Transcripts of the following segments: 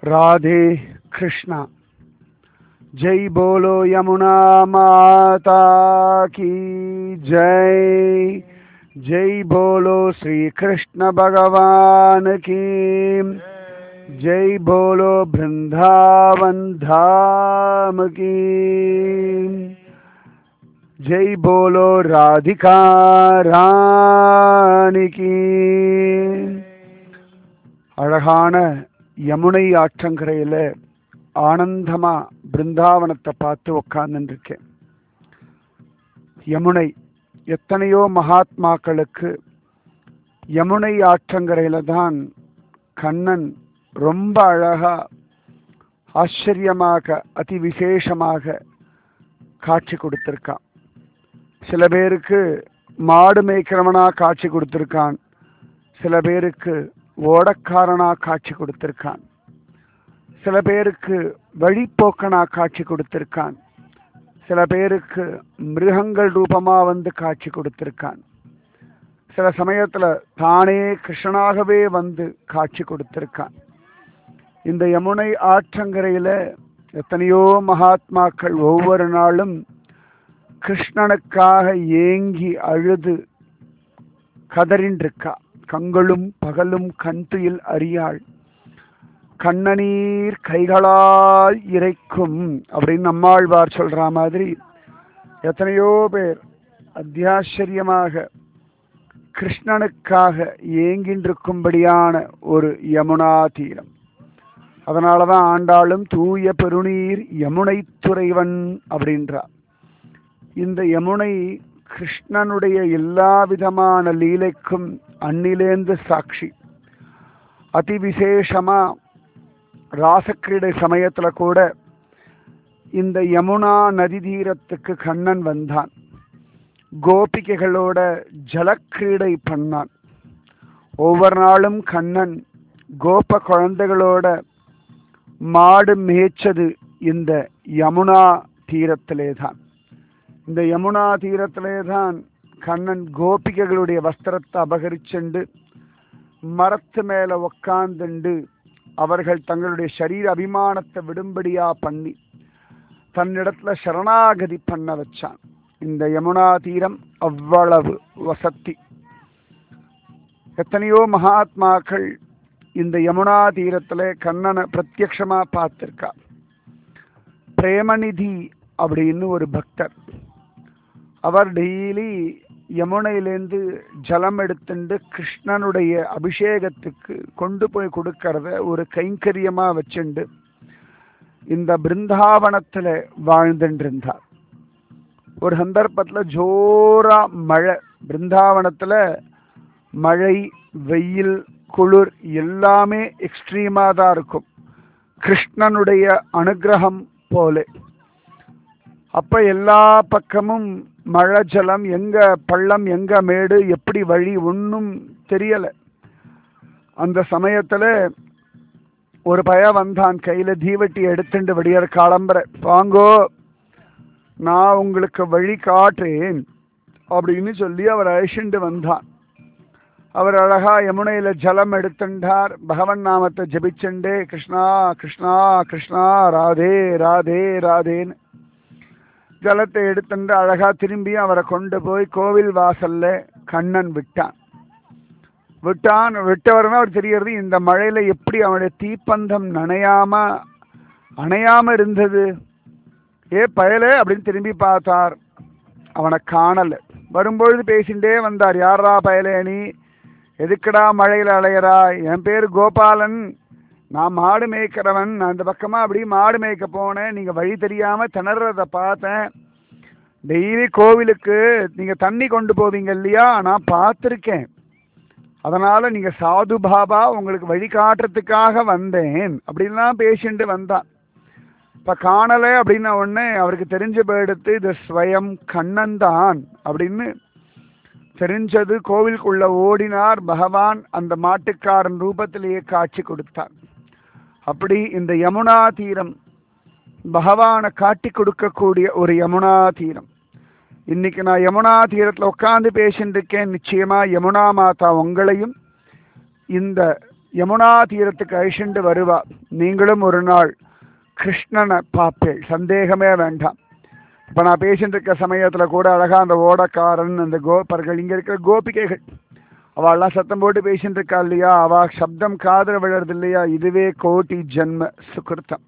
राधे कृष्णा जय बोलो यमुना माता की जय जय बोलो श्री कृष्ण भगवान की जय बोलो वृंदावन धाम की जय बोलो राधिका रानी की அழகான யமுனை ஆற்றங்கரையில் ஆனந்தமா பிருந்தாவனத்தை பார்த்து உக்காந்துருக்கேன் யமுனை எத்தனையோ மகாத்மாக்களுக்கு யமுனை ஆற்றங்கரையில தான் கண்ணன் ரொம்ப அழகா ஆச்சரியமாக அதி விசேஷமாக காட்சி கொடுத்திருக்கான் சில பேருக்கு மாடு மேய்க்கிறவனா காட்சி கொடுத்திருக்கான் சில பேருக்கு ஓடக்காரனா காட்சி கொடுத்திருக்கான் சில பேருக்கு வழிப்போக்கனா காட்சி கொடுத்திருக்கான் சில பேருக்கு மிருகங்கள் ரூபமா வந்து காட்சி கொடுத்திருக்கான் சில சமயத்துல தானே கிருஷ்ணனாகவே வந்து காட்சி கொடுத்திருக்கான் இந்த யமுனை ஆற்றங்கரையில எத்தனையோ மகாத்மாக்கள் ஒவ்வொரு நாளும் கிருஷ்ணனுக்காக ஏங்கி அழுது கதறின்றிருக்கா கங்களும் பகலும் கண்துயில் அறியாள் கண்ணநீர் கைகளால் இறைக்கும் அப்படின்னு நம்மாழ்வார் சொல்ற மாதிரி எத்தனையோ பேர் அத்தியாச்சரியமாக கிருஷ்ணனுக்காக ஏங்கின்றிருக்கும்படியான ஒரு யமுனா தீரம் அதனாலதான் ஆண்டாளும் தூய பெருநீர் யமுனை துறைவன் அப்படின்றார் இந்த யமுனை கிருஷ்ணனுடைய எல்லா விதமான லீலைக்கும் அன்னிலேந்து சாட்சி அதி விசேஷமா ராசக்கிரீடை சமயத்துல கூட இந்த யமுனா நதி தீரத்துக்கு கண்ணன் வந்தான் கோபிகைகளோட ஜலக்கிரீடை பண்ணான் ஒவ்வொரு நாளும் கண்ணன் கோப குழந்தைகளோட மாடு மேய்ச்சது இந்த யமுனா தீரத்திலே தான் இந்த யமுனா தீரத்திலே தான் கண்ணன் கோபிகைகளுடைய வஸ்திரத்தை அபகரிச்சுண்டு மரத்து மேல உக்காந்துண்டு அவர்கள் தங்களுடைய சரீர அபிமானத்தை விடும்படியா பண்ணி தன்னிடத்துல சரணாகதி பண்ண வச்சான் இந்த யமுனா தீரம் அவ்வளவு வசத்தி எத்தனையோ மகாத்மாக்கள் இந்த யமுனா தீரத்துல கண்ணனை பிரத்யக்ஷமா பார்த்திருக்கா பிரேமநிதி அப்படின்னு ஒரு பக்தர் அவர் டெய்லி யமுனையிலேருந்து ஜலம் எடுத்துட்டு கிருஷ்ணனுடைய அபிஷேகத்துக்கு கொண்டு போய் கொடுக்கறத ஒரு கைங்கரியமா வச்சுண்டு இந்த பிருந்தாவனத்துல வாழ்ந்துட்டு இருந்தார் ஒரு சந்தர்ப்பத்துல ஜோரா மழை பிருந்தாவனத்துல மழை வெயில் குளிர் எல்லாமே எக்ஸ்ட்ரீமா தான் இருக்கும் கிருஷ்ணனுடைய அனுகிரகம் போல அப்ப எல்லா பக்கமும் மழை ஜலம் எங்க பள்ளம் எங்க மேடு எப்படி வழி ஒன்றும் தெரியல அந்த சமயத்துல ஒரு பய வந்தான் கையில தீவட்டி எடுத்துட்டு விடியற் காலம்புற வாங்கோ நான் உங்களுக்கு வழி காட்டுறேன் அப்படின்னு சொல்லி அவர் அழிச்சுண்டு வந்தான் அவர் அழகா யமுனையில ஜலம் எடுத்துட்டார் பகவன் நாமத்தை ஜபிச்சுண்டே கிருஷ்ணா கிருஷ்ணா கிருஷ்ணா ராதே ராதே ராதேன்னு ஜலத்தை எடுத்துட்டு அழகா திரும்பி அவரை கொண்டு போய் கோவில் வாசல்ல கண்ணன் விட்டான் விட்டான் விட்டவர்னா அவர் தெரியறது இந்த மழையில எப்படி அவனுடைய தீப்பந்தம் நனையாம அணையாம இருந்தது ஏ பயலே அப்படின்னு திரும்பி பார்த்தார் அவனை காணல வரும்பொழுது பேசிண்டே வந்தார் யாரா பயலே நீ எதுக்குடா மழையில அலையறா என் பேர் கோபாலன் நான் மாடு மேய்க்கிறவன் நான் அந்த பக்கமா அப்படி மாடு மேய்க்க போனேன் நீங்க வழி தெரியாம திணறத பார்த்தேன் டெய்லி கோவிலுக்கு நீங்க தண்ணி கொண்டு போவீங்க இல்லையா நான் பார்த்துருக்கேன் அதனால நீங்க சாது பாபா உங்களுக்கு வழி காட்டுறதுக்காக வந்தேன் அப்படின்லாம் பேசிட்டு வந்தான் இப்ப காணல அப்படின்ன உடனே அவருக்கு தெரிஞ்ச போயிடுத்து இது ஸ்வயம் கண்ணன் தான் அப்படின்னு தெரிஞ்சது கோவிலுக்குள்ள ஓடினார் பகவான் அந்த மாட்டுக்காரன் ரூபத்திலேயே காட்சி கொடுத்தார் அப்படி இந்த யமுனா தீரம் பகவானை காட்டி கொடுக்கக்கூடிய ஒரு யமுனா தீரம் இன்னைக்கு நான் யமுனா தீரத்தில் உட்காந்து பேசிட்டு இருக்கேன் நிச்சயமா யமுனா மாதா உங்களையும் இந்த யமுனா தீரத்துக்கு அழிச்சுண்டு வருவா நீங்களும் ஒரு நாள் கிருஷ்ணனை பார்ப்பேள் சந்தேகமே வேண்டாம் இப்போ நான் பேசிட்டு இருக்க சமயத்தில் கூட அழகா அந்த ஓடக்காரன் அந்த கோபர்கள் இங்கே இருக்கிற கோபிகைகள் அவள்லாம் சத்தம் போட்டு பேசிட்டு இருக்கா இல்லையா அவ சப்தம் காதல விழறது இல்லையா இதுவே கோட்டி ஜென்ம சுகிருத்தம்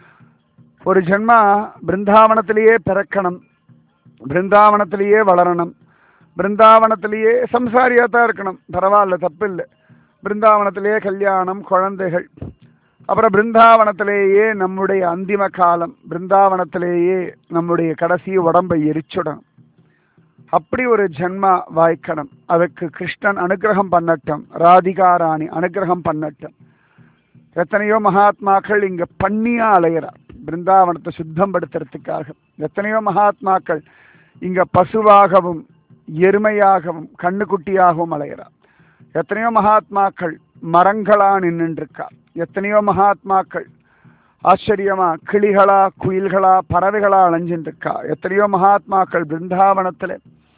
ஒரு ஜென்மா பிருந்தாவனத்திலேயே பிறக்கணும் பிருந்தாவனத்திலேயே வளரணும் பிருந்தாவனத்திலேயே சம்சாரியா தான் இருக்கணும் பரவாயில்ல தப்பு இல்லை பிருந்தாவனத்திலேயே கல்யாணம் குழந்தைகள் அப்புறம் பிருந்தாவனத்திலேயே நம்முடைய அந்திம காலம் பிருந்தாவனத்திலேயே நம்முடைய கடைசி உடம்பை எரிச்சுடணும் அப்படி ஒரு ஜென்மா வாய்க்கணும் அதுக்கு கிருஷ்ணன் அனுகிரகம் பண்ணட்டும் ராதிகாராணி அனுகிரகம் பண்ணட்டும் எத்தனையோ மகாத்மாக்கள் இங்க பண்ணியா அலையிறா பிருந்தாவனத்தை சுத்தம் படுத்துறதுக்காக எத்தனையோ மகாத்மாக்கள் இங்க பசுவாகவும் எருமையாகவும் கண்ணுக்குட்டியாகவும் அலையிறா எத்தனையோ மகாத்மாக்கள் மரங்களா நின்றுருக்கா எத்தனையோ மகாத்மாக்கள் ஆச்சரியமா கிளிகளா குயில்களா பறவைகளா அலைஞ்சின்றிருக்கா எத்தனையோ மகாத்மாக்கள் பிருந்தாவனத்துல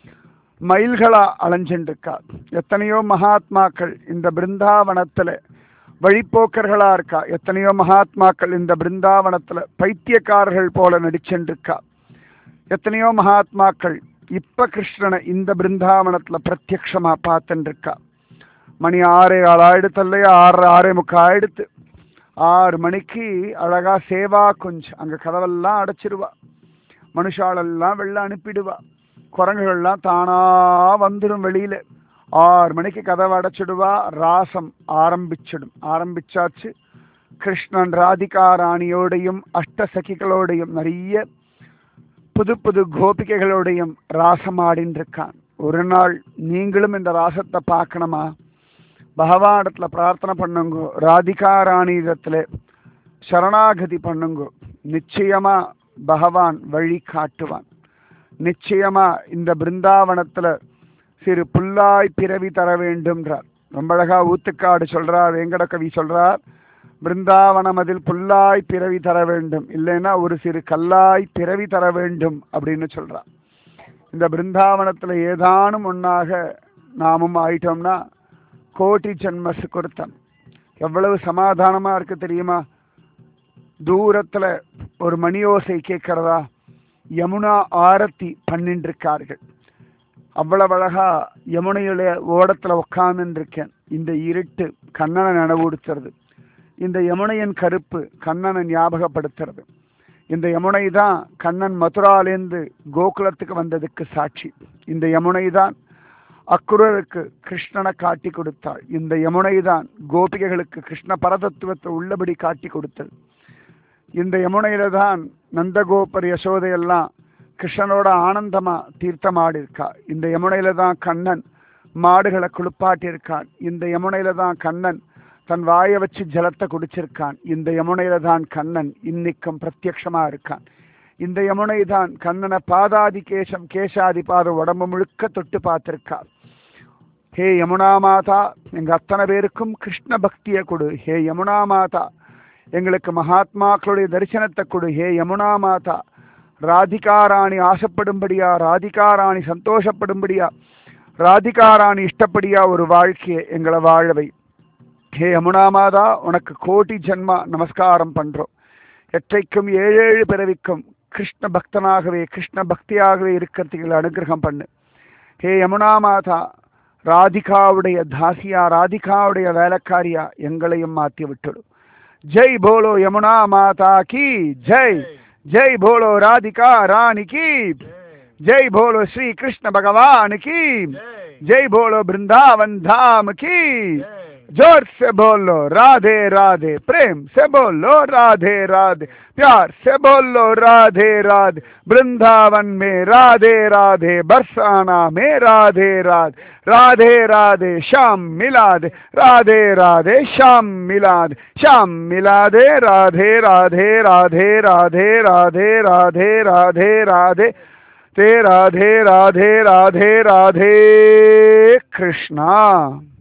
மயில்களா அலைஞ்சின்றிருக்கா எத்தனையோ மகாத்மாக்கள் இந்த பிருந்தாவனத்துல வழிப்போக்கர்களா இருக்கா எத்தனையோ மகாத்மாக்கள் இந்த பிருந்தாவனத்துல பைத்தியக்காரர்கள் போல நடிச்சுருக்கா எத்தனையோ மகாத்மாக்கள் இப்ப கிருஷ்ணனை இந்த பிருந்தாவனத்துல பிரத்யக்ஷமா பார்த்துட்டு இருக்கா மணி ஆறே ஆள் ஆயிடுத்து இல்லையா ஆறு ஆறே முக்கால் ஆயிடுத்து ஆறு மணிக்கு அழகா சேவா குஞ்ச் அங்க கதவெல்லாம் அடைச்சிருவா மனுஷாலெல்லாம் வெளில அனுப்பிடுவா குரங்குகள்லாம் தானா வந்துடும் வெளியில ஆறு மணிக்கு கதவை அடைச்சிடுவா ராசம் ஆரம்பிச்சிடும் ஆரம்பிச்சாச்சு கிருஷ்ணன் ராதிகா ராணியோடையும் அஷ்டசகிகளோடையும் நிறைய புது புது கோபிகைகளோடையும் ராசமாடின்னு இருக்கான் ஒரு நாள் நீங்களும் இந்த ராசத்தை பார்க்கணுமா பகவானிடத்துல பிரார்த்தனை பண்ணுங்கோ ராதிகா ராணி இடத்துல சரணாகதி பண்ணுங்கோ நிச்சயமா பகவான் வழி காட்டுவான் நிச்சயமா இந்த பிருந்தாவனத்துல சிறு புல்லாய் பிறவி தர வேண்டும்ன்றார் ரொம்ப அழகா ஊத்துக்காடு சொல்றார் வெங்கடகவி சொல்றார் பிருந்தாவனம் அதில் புல்லாய் பிறவி தர வேண்டும் இல்லைன்னா ஒரு சிறு கல்லாய் பிறவி தர வேண்டும் அப்படின்னு சொல்றார் இந்த பிருந்தாவனத்துல ஏதானும் ஒன்னாக நாமும் ஆயிட்டோம்னா கோட்டி ஜென்ம சுகிருத்தம் எவ்வளவு சமாதானமா இருக்கு தெரியுமா தூரத்துல ஒரு மணியோசை கேட்கிறதா யமுனா ஆரத்தி பண்ணிட்டு இருக்கார்கள் அவ்வளவு அழகா யமுனையில ஓடத்துல உட்கார்ந்துட்டு இருக்கேன் இந்த இருட்டு கண்ணனை நினைவுடுத்துறது இந்த யமுனையின் கருப்பு கண்ணனை ஞாபகப்படுத்துறது இந்த யமுனை தான் கண்ணன் மதுராலேந்து கோகுலத்துக்கு வந்ததுக்கு சாட்சி இந்த யமுனை தான் அக்குரருக்கு கிருஷ்ணனை காட்டி கொடுத்தாள் இந்த யமுனை தான் கோபிகைகளுக்கு கிருஷ்ண பரதத்துவத்தை உள்ளபடி காட்டி கொடுத்தது இந்த யமுனையில தான் நந்தகோபர் யசோதையெல்லாம் கிருஷ்ணனோட ஆனந்தமா தீர்த்தமாடி இருக்கா இந்த யமுனையில தான் கண்ணன் மாடுகளை குளிப்பாட்டி இருக்கான் இந்த யமுனையில தான் கண்ணன் தன் வாயை வச்சு ஜலத்தை குடிச்சிருக்கான் இந்த யமுனையில தான் கண்ணன் இன்னிக்கும் பிரத்யக்ஷமா இருக்கான் இந்த யமுனை தான் கண்ணனை பாதாதி கேசம் கேசாதி பாத உடம்பு முழுக்க தொட்டு பார்த்திருக்கா ஹே யமுனா மாதா எங்க அத்தனை பேருக்கும் கிருஷ்ண பக்தியை கொடு ஹே யமுனா மாதா எங்களுக்கு மகாத்மாக்களுடைய தரிசனத்தை கொடு ஹே யமுனா மாதா ராதிகாராணி ஆசைப்படும்படியா ராதிகாராணி சந்தோஷப்படும்படியா ராதிகாராணி இஷ்டப்படியா ஒரு வாழ்க்கையை எங்களை வாழவை ஹே யமுனா மாதா உனக்கு கோடி ஜென்மா நமஸ்காரம் பண்றோம் எற்றைக்கும் ஏழேழு பிறவிக்கும் கிருஷ்ண பக்தனாகவே கிருஷ்ண பக்தியாகவே இருக்கிறதுக்கு அனுகிரகம் பண்ணு ஹே யமுனா மாதா ராதிகாவுடைய தாசியா ராதிகாவுடைய வேலைக்காரியா எங்களையும் மாற்றி விட்டுடு ஜெய் போலோ யமுனா மாதா கி ஜெய் ஜெய் போலோ ராதிகா ராணி கி ஜெய் போலோ ஸ்ரீ கிருஷ்ண பகவான் की जय बोलो वृंदावन धाम की जोर से बोलो राधे राधे प्रेम से बोलो राधे राधे प्यार से बोलो राधे राधे वृंदावन में राधे राधे बरसाना में राधे राधे राधे राधे श्याम मिला दे राधे राधे श्याम मिला दे श्याम मिला दे राधे राधे राधे राधे राधे राधे राधे राधे ते राधे राधे राधे राधे कृष्णा